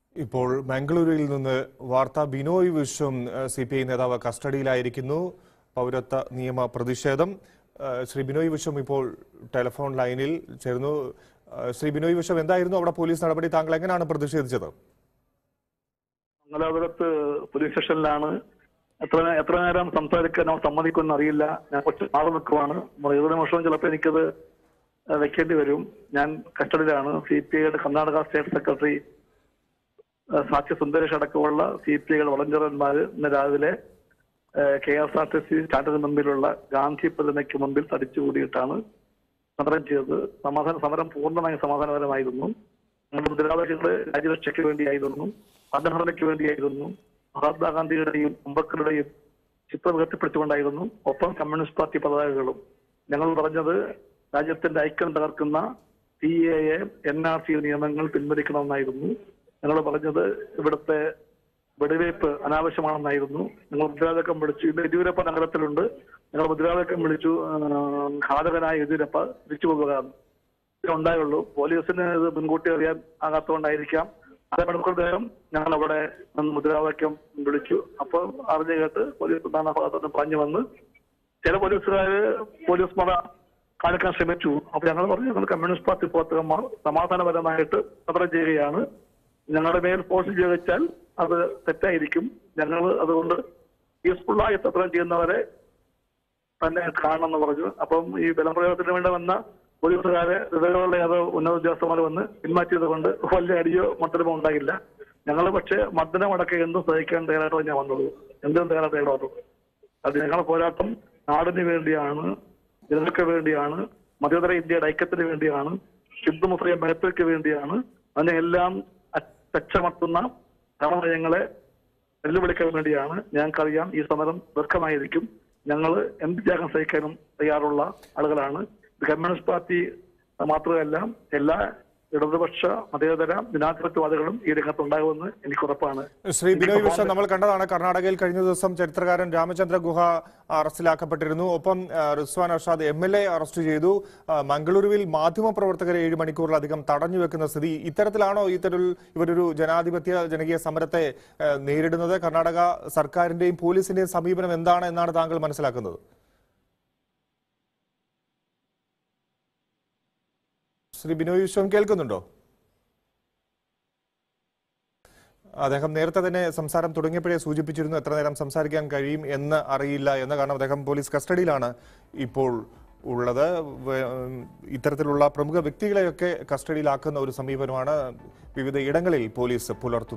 ഇപ്പോൾ മംഗളൂരുവിൽ നിന്ന് വാർത്ത Binoy Viswam C P I നേതാവ് കസ്റ്റഡിയിലായിരിക്കുന്നു പൗരത്വ നിയമ പ്രതിഷേധം ഏഹ് ശ്രീ ബിനോയ് വിശ്വം ഇപ്പോൾ ടെലിഫോൺ ലൈനിൽ ചേർന്നു ഏഹ് ശ്രീ ബിനോയ് വിശ്വം എന്തായിരുന്നു അവിടെ പോലീസ് നടപടി താങ്കൾ എങ്ങനെയാണ് പ്രതിഷേധിച്ചത് മംഗലാപുരത്ത് പോലീസ് സ്റ്റേഷനിലാണ് എത്ര നേ- എത്ര നേരം സംസാരിക്കാൻ അവർ സമ്മതിക്കുമെന്ന് അറിയില്ല ഞാൻ കുറച്ച് നാളെ നിൽക്കുവാണ് നമ്മൾ ഏതൊരു നിമിഷവും ചിലപ്പോൾ എനിക്കത് ഏഹ് വെക്കേണ്ടി വരും ഞാൻ കസ്റ്റഡിയിലാണ് സി പി ഐയുടെ കർണാടക സ്റ്റേറ്റ് സെക്രട്ടറി ഏഹ് സാക്ഷി സുന്ദരേഷ് അടക്കമുള്ള സി പി ഐയുടെ വളണ്ടിയർമാർ ഇന്ന് രാവിലെ K S R T C സ്റ്റാൻഡിന് മുമ്പിലുള്ള ഗാന്ധി പ്രതിമയ്ക്ക് മുമ്പിൽ തടിച്ചുകൂടിയിട്ടാണ് സമരം ചെയ്തത് സമാധാന സമരം പൂർണ്ണമായും സമാധാനപരമായിരുന്നു ഞങ്ങളുടെ മുദ്രാവാക്യങ്ങൾ രാജ്യരക്ഷയ്ക്ക് വേണ്ടിയായിരുന്നു ഭരണഘടനയ്ക്ക് വേണ്ടിയായിരുന്നു മഹാത്മാഗാന്ധിയുടെയും അംബേദ്കറുടെയും ചിത്രം ഉയർത്തിപ്പിടിച്ചുകൊണ്ടായിരുന്നു ഒപ്പം കമ്മ്യൂണിസ്റ്റ് പാർട്ടി പതാകകളും ഞങ്ങൾ പറഞ്ഞത് രാജ്യത്തിന്റെ ഐക്യം തകർക്കുന്ന C A A N R C നിയമങ്ങൾ പിൻവലിക്കണമെന്നായിരുന്നു ഞങ്ങൾ പറഞ്ഞത് ഇവിടുത്തെ വെടിവയ്പ് അനാവശ്യമാണെന്നായിരുന്നു ഞങ്ങൾ മുദ്രാവാക്യം വിളിച്ചു ഇന്ന് യെദ്യൂരപ്പ നഗരത്തിലുണ്ട് ഞങ്ങൾ മുദ്രാവാക്യം വിളിച്ചു ആ, ഘാതകനായ യെദ്യൂരപ്പ തിരിച്ചു പോകുകയാണ് ഇതേ ഉണ്ടായുള്ളൂ പോലീസിന് ഇത് മുൻകൂട്ടി അറിയാൻ ആകാത്തതുകൊണ്ടായിരിക്കാം അരമണിക്കൂർ നേരം ഞങ്ങൾ അവിടെ നിന്ന് മുദ്രാവാക്യം വിളിച്ചു അപ്പോൾ അറിഞ്ഞു കേട്ട് പോലീസ് പ്രധാന ഭാഗത്തുനിന്ന് പറഞ്ഞു വന്ന് ചില പോലീസുകാര് പോലീസ് മത കാണിക്കാൻ ശ്രമിച്ചു അപ്പൊ ഞങ്ങൾ പറഞ്ഞു ഞങ്ങൾ കമ്മ്യൂണിസ്റ്റ് പാർട്ടി പ്രവർത്തകന്മാർ സമാധാനപരമായിട്ട് സമരം ചെയ്യുകയാണ് ഞങ്ങളുടെ മേൽ ഫോഴ്സ് ചോദിച്ചാൽ അത് തെറ്റായിരിക്കും ഞങ്ങൾ അതുകൊണ്ട് പീസ്ഫുള്ളായി സമരം ചെയ്യുന്നവരെ തന്നെ കാണണമെന്ന് പറഞ്ഞു അപ്പം ഈ ബലപ്രയോഗത്തിന് വേണ്ടി വന്ന പോലീസുകാരെ വിവരമുള്ള ഏതോ ഉന്നത ഉദ്യോഗസ്ഥന്മാർ വന്ന് പിന്മാറ്റിയത് കൊണ്ട് വലിയ അടിയോ മർദ്ദനമോ ഉണ്ടാകില്ല ഞങ്ങൾ പക്ഷേ മർദ്ദനമടക്കം എന്തും സഹിക്കാൻ തയ്യാറായിട്ടോ ഞാൻ വന്നത് എന്തും തയ്യാറായിട്ട് വന്നു അത് ഞങ്ങളുടെ പോരാട്ടം നാടിന് വേണ്ടിയാണ് ജനങ്ങൾക്ക് വേണ്ടിയാണ് മതേതര ഇന്ത്യയുടെ ഐക്യത്തിന് വേണ്ടിയാണ് ഹിന്ദു മുസ്ലിം ഭയത്തിற்கு വേണ്ടിയാണ് അതിനെല്ലാം അച്ചമർത്തുന്ന ഭരണനയങ്ങളെ വെല്ലുവിളിക്കാൻ വേണ്ടിയാണ് ഞങ്ങൾക്കറിയാം ഈ സമരം ദീർഘമായിരിക്കും ഞങ്ങൾ എന്ത് ത്യാഗം സഹിക്കാനും തയ്യാറുള്ള ആളുകളാണ് ഇത് കമ്മ്യൂണിസ്റ്റ് പാർട്ടി മാത്രമല്ല എല്ലാ ഇടതുപക്ഷ മതേതര ജനാധിപത്യവാദികളും ഈ രംഗത്തുണ്ടാകുമെന്ന് എനിക്ക് ഉറപ്പാണ് ശ്രീ ബിനോയ് വിശ്വം നമ്മൾ കണ്ടതാണ് കർണാടകയിൽ കഴിഞ്ഞ ദിവസം ചരിത്രകാരൻ രാമചന്ദ്ര ഗുഹ അറസ്റ്റിലാക്കപ്പെട്ടിരുന്നു ഒപ്പം ആ, Rizwan Arshad M L A arrest ചെയ്തു ആ, മംഗളൂരുവിൽ മാധ്യമപ്രവർത്തകരെ ഏഴ് മണിക്കൂറിലധികം തടഞ്ഞു വെക്കുന്ന സ്ഥിതി ഇത്തരത്തിലാണോ ഇത്തരത്തിൽ ഇവരൊരു ജനാധിപത്യ ജനകീയ സമരത്തെ ആ, നേരിടുന്നത് കർണാടക സർക്കാരിന്റെയും പോലീസിന്റെയും സമീപനം എന്താണ് എന്നാണ് താങ്കൾ മനസ്സിലാക്കുന്നത് ശ്രീ ബിനോയ് വിശ്വം കേൾക്കുന്നുണ്ടോ അദ്ദേഹം നേരത്തെ തന്നെ സംസാരം തുടങ്ങിയപ്പോഴേ സൂചിപ്പിച്ചിരുന്നു എത്ര നേരം സംസാരിക്കാൻ കഴിയും എന്ന് അറിയില്ല എന്ന് കാരണം അദ്ദേഹം പോലീസ് കസ്റ്റഡിയിലാണ് ഇപ്പോൾ ഉള്ളത് വേ- ഇത്തരത്തിലുള്ള പ്രമുഖ വ്യക്തികളെയൊക്കെ കസ്റ്റഡിയിലാക്കുന്ന ഒരു സമീപനമാണ് വിവിധ ഇടങ്ങളിൽ പോലീസ് പുലർത്തുന്നത്